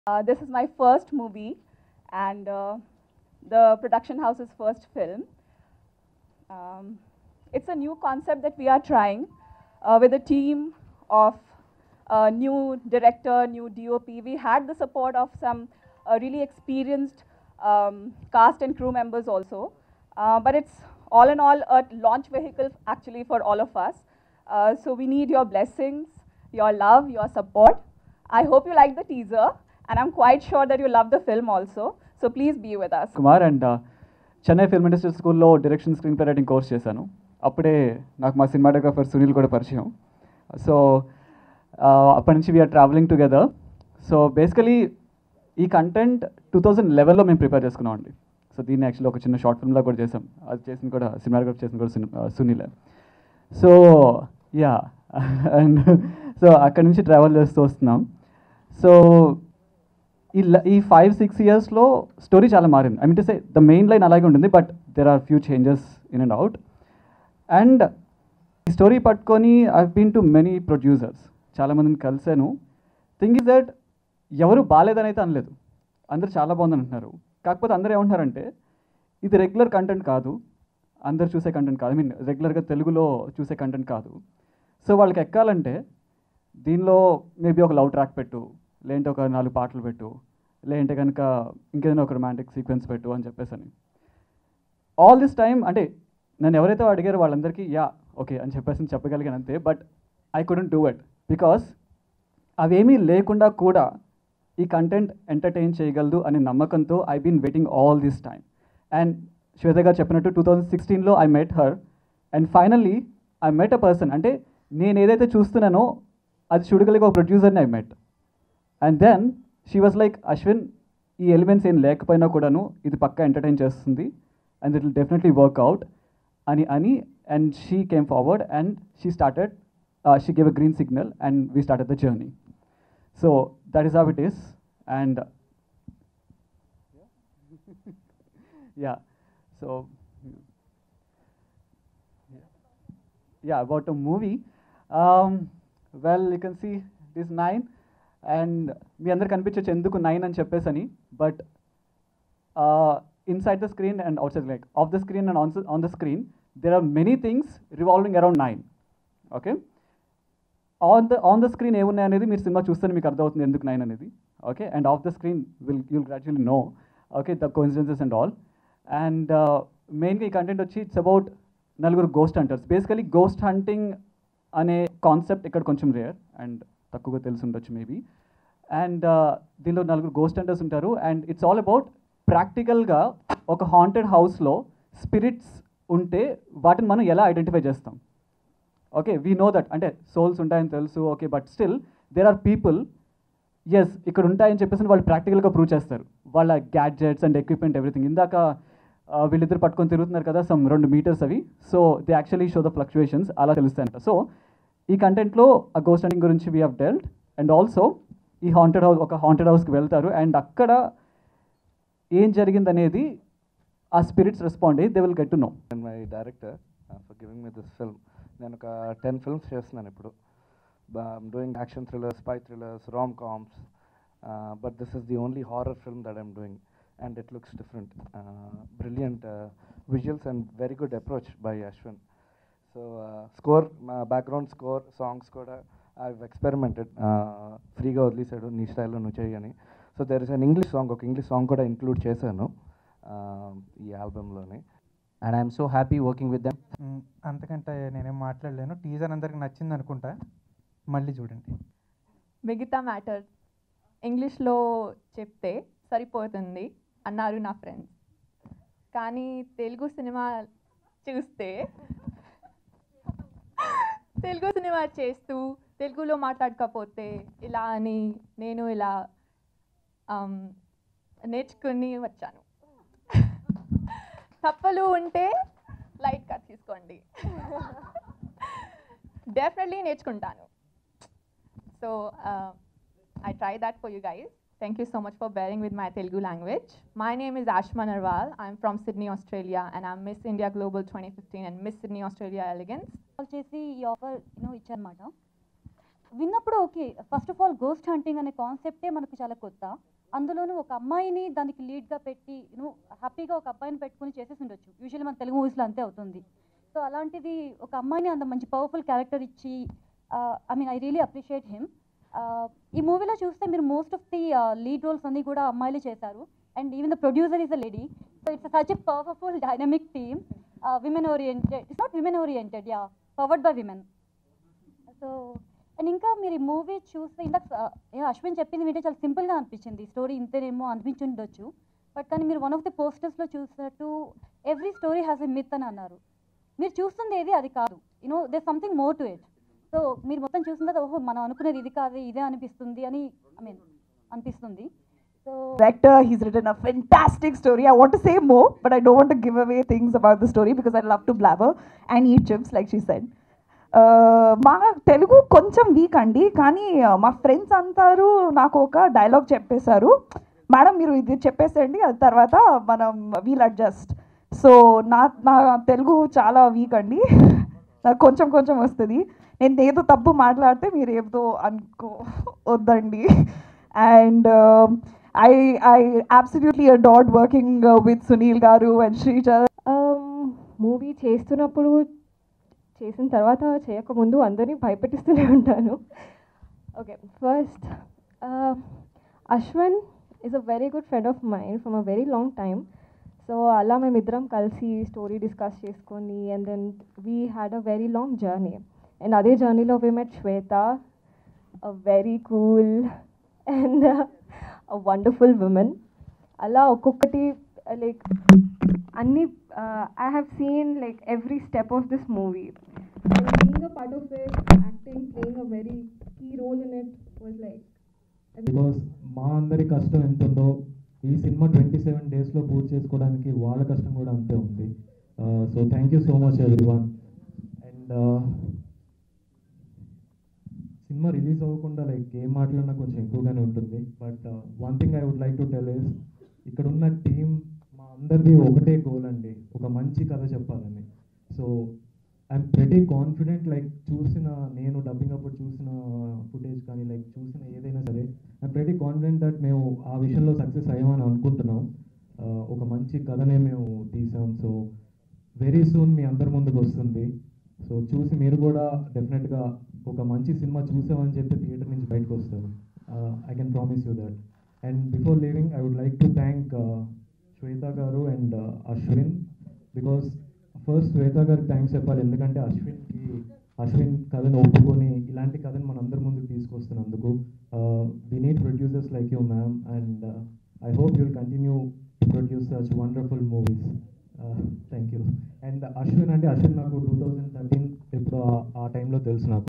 Uh, this is my first movie and uh, the production house's first film. Um, it's a new concept that we are trying uh, with a team of uh, new director, new DOP. We had the support of some uh, really experienced um, cast and crew members also. Uh, but it's all in all a launch vehicle actually for all of us. Uh, so we need your blessings, your love, your support. I hope you like the teaser, and I'm quite sure that you love the film also. So please be with us. Kumar and Chennai film industry స్కూల్లో direction screen play writing course చేశాను అప్పుడే నాకు మా cinematographer Sunil కూడా పరిచయం so అప్పటి నుంచి we are travelling together so basically ఈ కంటెంట్ టూ థౌజండ్ లెవెన్లో మేము ప్రిపేర్ చేసుకున్నాం అండి సో దీన్ని యాక్చువల్లీ ఒక చిన్న షార్ట్ ఫిల్మ్లో కూడా చేసాం అది చేసిన కూడా సినిమాటోగ్రాఫ్ చేసిన కూడా సుని- ఆ, సునీలే సో యా అండ్ సో అక్కడి నుంచి ట్రావెల్ చేస్తూ వస్తున్నాం సో ఈ ల- ఈ ఫైవ్ సిక్స్ ఇయర్స్లో స్టోరీ చాలా మారింది I mean to say the main line అలాగే ఉంటుంది but there are few changes in and out and ఈ స్టోరీ పట్టుకొని I been to many producers చాలామందిని కలిశాను థింగ్ ఇస్ దట్ ఎవరు బాగాలేదని అయితే అనలేదు అందరు చాలా బాగుందని అంటున్నారు కాకపోతే అందరూ ఏమంటున్నారంటే ఇది రెగ్యులర్ కంటెంట్ కాదు అందరు చూసే కంటెంట్ కాదు ఐ మీన్ రెగ్యులర్గా తెలుగులో చూసే కంటెంట్ కాదు సో వాళ్ళకి ఎక్కాలంటే దీనిలో మేబీ ఒక లవ్ ట్రాక్ పెట్టు లేదంటే ఒక నాలుగు పాటలు పెట్టు లేదంటే కనుక ఇంకేదైనా ఒక రొమాంటిక్ సీక్వెన్స్ పెట్టు అని చెప్పేసి అని ఆల్ దిస్ టైం అంటే నన్ను ఎవరైతే అడిగారో వాళ్ళందరికీ యా ఓకే అని చెప్పేసి చెప్పగలిగాను అంతే but I couldn't do it because అవేమీ లేకుండా కూడా ఈ కంటెంట్ ఎంటర్టైన్ చేయగలదు అనే నమ్మకంతో I been waiting all this time and Shweta garu చెప్పినట్టు టూ థౌజండ్ సిక్స్టీన్లో I met her and finally I met a person అంటే నేను ఏదైతే చూస్తున్నానో అది చూడగలిగే ఒక ప్రొడ్యూసర్ని I met and then she was like Ashwin ఈ ఎలిమెంట్స్ ఏం లేకపోయినా కూడాను ఇది పక్కా ఎంటర్టైన్ చేస్తుంది and it will definitely work out అని అని and she came forward and she started she gave a green signal and we started the journey so that is how it is and yeah so yeah about a movie um, well you can see this nine and మీ అందరు కనిపించవచ్చు ఎందుకు nine అని చెప్పేసని but inside the screen and outside like of the screen and on on the screen there are many things revolving around nine okay on the on the screen ఏమున్నాయి అనేది మీరు cinema చూస్తేనే మీకు అర్థమవుతుంది ఎందుకు nine అనేది okay and of the screen will you'll gradually know okay the coincidences and all and మెయిన్గా ఈ కంటెంట్ వచ్చి ఇట్స్ అబౌట్ నలుగురు ghost hunters basically ghost hunting అనే కాన్సెప్ట్ ఇక్కడ కొంచెం రేర్ అండ్ తక్కువగా తెలిసి ఉండొచ్చు మేబీ అండ్ దీనిలో నలుగురు గోస్ట్ హంటర్స్ ఉంటారు అండ్ ఇట్స్ ఆల్ అబౌట్ ప్రాక్టికల్గా ఒక హాంటెడ్ హౌస్లో స్పిరిట్స్ ఉంటే వాటిని మనం ఎలా ఐడెంటిఫై చేస్తాం ఓకే వీ నో దట్ అంటే సోల్స్ ఉంటాయని తెలుసు okay but still there are people yes ఇక్కడ ఉంటాయని చెప్పేసి వాళ్ళు ప్రాక్టికల్గా ప్రూవ్ చేస్తారు వాళ్ళ గ్యాడ్జెట్స్ అండ్ ఎక్విప్మెంట్ ఎవ్రీథింగ్ ఇందాక ఆ, వీళ్ళిద్దరు పట్టుకొని తిరుగుతున్నారు కదా సమ్ రెండు మీటర్స్ అవి so they actually show the fluctuations అలా తెలుస్తాయంట సో ఈ కంటెంట్లో ఆ గోస్ట్ హంటింగ్ గురించి we have dealt and also ఈ హాంటెడ్ హౌస్ ఒక హాంటెడ్ హౌస్కి వెళ్తారు అండ్ అక్కడ ఏం జరిగిందనేది ఆ స్పిరిట్స్ రెస్పాండ్ అయ్యి they will get to know and my director for giving me this film నేను ఒక టెన్ ఫిల్మ్స్ చేస్తున్నాను ఇప్పుడు doing action thrillers spy thrillers rom coms but this is the only horror film that I'm doing and it looks different brilliant visuals and very good approach by Ashwin so score మా background score songs కూడా I experimented ఫ్రీగా వదిలేశాడు నీ స్టైల్లో నువ్వు చేయని so there is an English song ఒక English song కూడా ఇంక్లూడ్ చేశాను uh, ఈ ఆల్బంలోని and I'm so happy working with them hmm, అంతకంటే నేనేం మాట్లాడలేను టీజర్ అందరికి నచ్చింది అనుకుంటా మళ్ళీ చూడండి మిగతా మ్యాటర్ ఇంగ్లీష్లో చెప్తే సరిపోతుంది అన్నారు నా ఫ్రెండ్స్ కానీ తెలుగు సినిమా చూస్తే తెలుగు సినిమా చేస్తూ తెలుగులో మాట్లాడకపోతే ఇలా అని నేను ఇలా ఆమ్, నేర్చుకుని వచ్చాను తప్పులు ఉంటే లైట్గా తీసుకోండి డెఫినెట్లీ నేర్చుకుంటాను so I try that for you guys. Thank you so much for bearing with my Telugu language. My name is Ashma Narwal. I'm from Sydney, Australia, and I'm Miss India Global 2015 and Miss Sydney Australia Elegance. Call చేసి ఈ offer you know ఇచ్చారనమాట విన్నప్పుడు okay first of all ghost hunting అనే కాన్సెప్టే మనకు చాలా కొత్త అందులోనూ ఒక అమ్మాయిని దానికి లీడ్గా పెట్టి నువ్వు హ్యాపీగా ఒక అబ్బాయిని పెట్టుకుని చేసేసి ఉండొచ్చు యూజువల్లీ మన తెలుగు మూవీస్లో అంతే అవుతుంది సో అలాంటిది ఒక అమ్మాయిని అంత మంచి పవర్ఫుల్ క్యారెక్టర్ ఇచ్చి I mean I really appreciate him ఈ మూవీలో చూస్తే మీరు most of the lead roles అన్ని కూడా అమ్మాయిలే చేశారు and even the producer is a lady so it's such a powerful dynamic team women oriented it's not women oriented yeah powered by women so and ఇంకా మీరు ఈ movie చూస్తే ఇందాక స- ఏ అశ్విన్ చెప్పింది వింటే చాలా సింపుల్గా అనిపించింది స్టోరీ ఇంతేనేమో అనిపించి ఉండొచ్చు బట్ కానీ మీరు వన్ ఆఫ్ ది పోస్టర్స్లో చూసినట్టు every story has a myth అని అన్నారు మీరు చూస్తుంది ఏది అది కాదు you know they something more to it so మీరు మొత్తం చూసిన తర్వాత ఓహో మనం అనుకునేది ఇది కాదు ఇదే అనిపిస్తుంది అని ఐ మీన్ అనిపిస్తుంది so director. He's written a fantastic story. I want to say more, but I don't want to give away things about the story because I love to blabber and eat chips, like she said. Uh, మా తెలుగు కొంచెం week అండి కానీ uh, మా friends అంటారు నాకు ఒక dialogue చెప్పేశారు madam మీరు ఇది చెప్పేసేయండి అది తర్వాత మనం వీల్ అడ్జస్ట్ సో నా నా తెలుగు చాలా వీక్ అండి నాకు కొంచెం కొంచెం వస్తుంది నేను ఏదో తప్పు మాట్లాడితే మీరు ఏదో అనుకో వద్దండి and I I absolutely adored working with Sunil garu and Sreeja movie చేస్తున్నప్పుడు చేసిన తర్వాత చేయకముందు అందరినీ భయపెట్టిస్తూనే ఉంటాను okay first Ashwin is a very good friend of mine from a very long time so అలా మేమిద్దరం కలిసి స్టోరీ డిస్కస్ చేసుకొని and then we had a very long journey and అదే జర్నీలో we met Shweta a very cool and a wonderful women అలా ఒక్కొక్కటి like అన్ని I have seen like every step of this movie being a part of it acting playing a very key role in it was like because మా అందరి కష్టం ఎంత ఉందో ఈ cinema twenty seven డేస్లో పూర్తి చేసుకోవడానికి వాళ్ళ కష్టం కూడా అంతే ఉంది so thank you so much everyone and సినిమా రిలీజ్ అవ్వకుండా లైక్ ఏం మాట్లాడినా కొంచెం ఎక్కువగానే ఉంటుంది but one thing I would like to tell is ఇక్కడ ఉన్న టీం మా అందరిది ఒకటే గోల్ అండి ఒక మంచి కథ చెప్పాలని so I'm pretty confident like చూసిన నేను డబ్బింగ్ అప్పుడు చూసిన ఫుటేజ్ కానీ లైక్ చూసిన ఏదైనా సరే ఐఎమ్ ప్రెటీ కాన్ఫిడెంట్ దట్ మేము ఆ విషయంలో సక్సెస్ అయ్యామని అనుకుంటున్నాం Uh, ఒక మంచి కథనే మేము తీసాం సో వెరీ సూన్ మీ అందరి ముందుకు వస్తుంది సో చూసి మీరు కూడా డెఫినెట్గా ఒక మంచి సినిమా చూసామని చెప్పి థియేటర్ నుంచి బయటకు వస్తారు I can promise you that and before leaving I would like to thank Shweta garu and Ashwin because first Shweta గారికి థ్యాంక్స్ చెప్పాలి ఎందుకంటే అశ్విన్కి అశ్విన్ కథను ఒప్పుకొని ఇలాంటి కథను మన అందరి ముందుకు తీసుకొస్తున్నందుకు we need producers like you ma'am and I hope you'll continue to produce such wonderful movies thank you and Ashwin అంటే అశ్విన్ నాకు టూ థౌజండ్ థర్టీన్ ఇప్పుడు ఆ- ఆ టైంలో తెలుసు నాకు